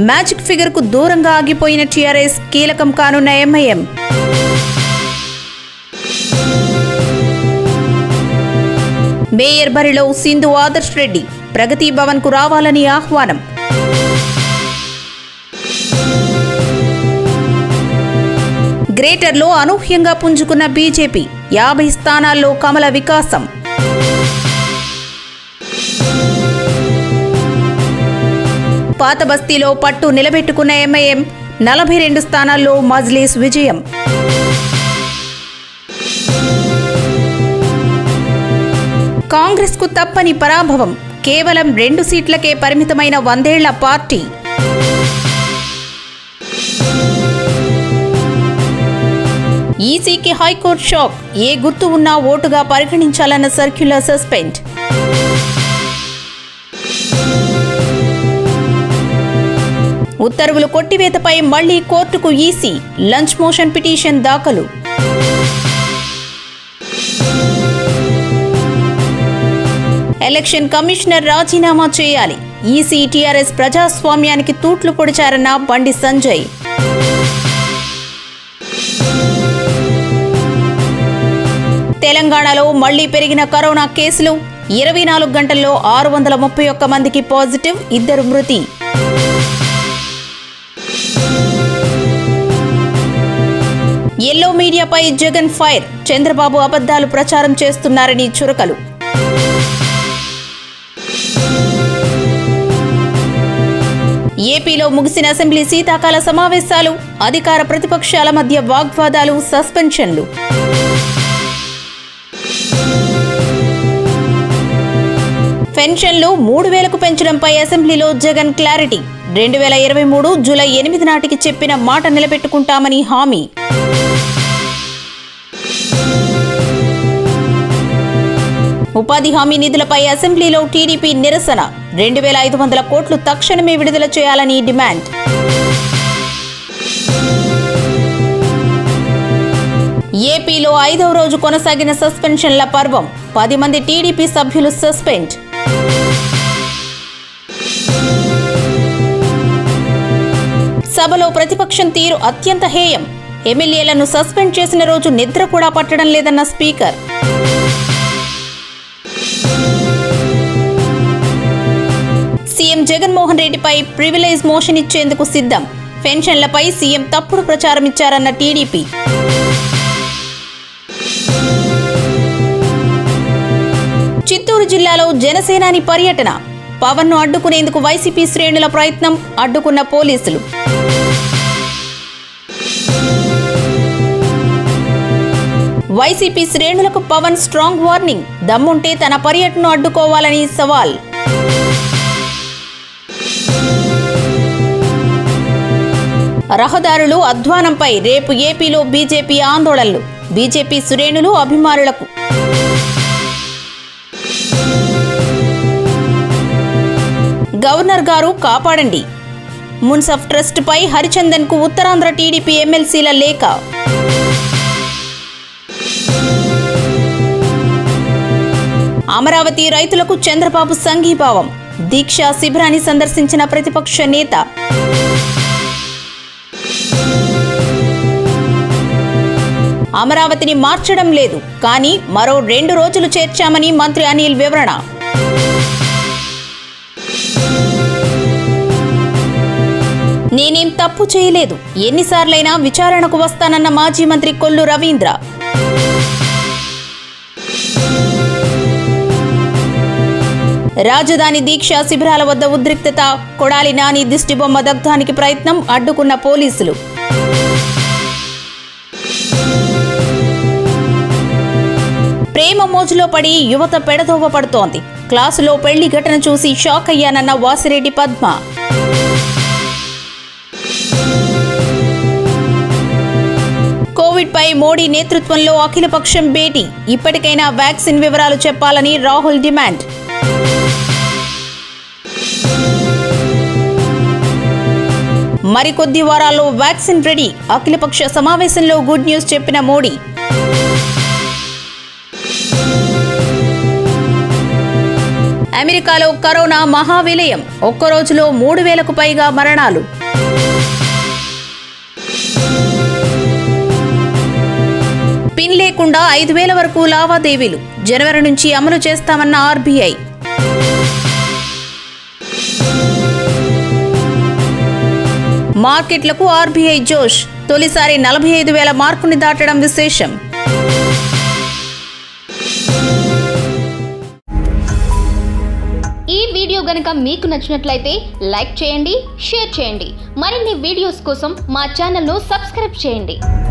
magic figure కు దూరంగా ఆగిపోయిన టీఆర్ఎస్ కీలకం కానున్న ఎంఐఎం మేయర్ బరిలో సింధు ఆదర్శ్ రెడ్డి ప్రగతి భవన్ కు రావాలని ఆహ్వానం గ్రేటర్లో అనూహ్యంగా పుంజుకున్న బీజేపీ యాభై స్థానాల్లో కమల వికాసం పాత బస్తీలో పట్టు నిలబెట్టుకున్న ఎంఐఎం నలభై రెండు స్థానాల్లో మజ్లీస్ విజయం కాంగ్రెస్ కు తప్పని పరాభవం కేవలం రెండు సీట్లకే పరిమితమైన వందేళ్ల పార్టీ ఈసీకి హైకోర్టు షాక్ ఏ గుర్తు ఉన్నా ఓటుగా పరిగణించాలన్న సర్క్యులర్ సస్పెండ్ ఉత్తర్వులు కొట్టివేతపై మళ్లీ కోర్టుకు ఈసీ లంచ్ మోషన్ పిటిషన్ దాఖలు ఎలక్షన్ కమిషనర్ రాజీనామా చేయాలి ఈసీ టీఆర్ఎస్ ప్రజాస్వామ్యానికి తూట్లు పొడిచారన్న బండి సంజయ్ తెలంగాణలో మళ్లీ పెరిగిన కరోనా కేసులు ఇరవై నాలుగు గంటల్లో ఆరు వందల ముప్పై ఒక్క మందికి పాజిటివ్ ఇద్దరు మృతి ఎల్లో మీడియాపై జగన్ ఫైర్ చంద్రబాబు అబద్ధాలు ప్రచారం చేస్తున్నారని చురకలు ఏపీలో ముగిసిన అసెంబ్లీ శీతాకాల సమావేశాలు అధికార ప్రతిపక్షాల మధ్య వాగ్వాదాలు సస్పెన్షన్లు పెన్షన్లు మూడు వేలకు పెంచడంపై అసెంబ్లీలో జగన్ క్లారిటీ రెండు వేల ఇరవై మూడు జూలై ఎనిమిది నాటికి చెప్పిన మాట నిలబెట్టుకుంటామని హామీ ఉపాధి హామీ నిధులపై అసెంబ్లీలో టీడీపీ నిరసన రెండు వేల ఐదు వందల కోట్లు తక్షణమే విడుదల చేయాలని డిమాండ్ ఏపీలో ఐదవ రోజు కొనసాగిన సస్పెన్షన్ల పర్వం పది మంది టీడీపీ సభ్యులు సస్పెండ్ సభలో ప్రతిపక్షం తీరు అత్యంత హేయం ఎమ్మెల్యేలను సస్పెండ్ చేసిన రోజు నిద్ర కూడా పట్టడం లేదన్న స్పీకర్ సీఎం జగన్మోహన్ రెడ్డిపై ప్రివిలేజ్ మోషన్ ఇచ్చేందుకు సిద్ధం పెన్షన్లపై సీఎం తప్పుడు ప్రచారం ఇచ్చారన్న టీడీపీ చిత్తూరు జిల్లాలో జనసేనాని పర్యటన పవన్ను అడ్డుకునేందుకు వైసీపీ శ్రేణుల ప్రయత్నం అడ్డుకున్న పోలీసులు వైసీపీ శ్రేణులకు పవన్ స్ట్రాంగ్ వార్నింగ్ దమ్ముంటే తన పర్యటనను అడ్డుకోవాలని సవాల్ రహదారులు అధ్వానంపై రేపు ఏపీలో బీజేపీ ఆందోళనలు బీజేపీ శ్రేణులు అభిమానులకు గవర్నర్ గారు కాపాడండి మున్సఫ్ ట్రస్టుపై హరిచందన్ కు ఉత్తరాంధ్ర టీడీపీ ఎమ్మెల్సీల లేఖ అమరావతి రైతులకు చంద్రబాబు సంఘీభావం దీక్షా శిబిరాన్ని సందర్శించిన ప్రతిపక్ష నేత అమరావతిని మార్చడం లేదు కానీ మరో రెండు రోజులు చేర్చామని మంత్రి అనిల్ వివరణ నేనేం తప్పు చేయలేదు ఎన్నిసార్లైనా విచారణకు వస్తానన్న మాజీ మంత్రి కొల్లు రవీంద్ర రాజధాని దీక్ష శిబిరాల వద్ద ఉద్రిక్తత కొడాలి నాని దిష్టిబొమ్మ దగ్ధానికి ప్రయత్నం అడ్డుకున్న పోలీసులు ప్రేమ మోజులో పడి యువత పెడదోవ పడుతోంది క్లాసులో పెళ్లి ఘటన చూసి షాక్ అయ్యానన్న వాసిరెడ్డి పద్మ కోవిడ్ పై మోడీ నేతృత్వంలో అఖిలపక్షం భేటీ ఇప్పటికైనా వ్యాక్సిన్ వివరాలు చెప్పాలని రాహుల్ డిమాండ్ మరికొద్ది వారాల్లో వ్యాక్సిన్ రెడీ అఖిలపక్ష సమావేశంలో గుడ్ న్యూస్ చెప్పిన మోడీ అమెరికాలో కరోనా మహావిలయం ఒక్క రోజులో మూడు వేలకు పైగా మరణాలు పిన్ లేకుండా ఐదు వేల వరకు లావాదేవీలు జనవరి నుంచి అమలు చేస్తామన్న ఆర్బీఐ మార్కెట్లకు ఆర్బీఐ జోష్ తొలిసారి నలభై ఐదు వేల మార్కుని దాటడం విశేషం ఈ వీడియో గనుక మీకు నచ్చినట్లయితే లైక్ చేయండి షేర్ చేయండి మరిన్ని వీడియోస్ కోసం మా ఛానల్ను సబ్స్క్రైబ్ చేయండి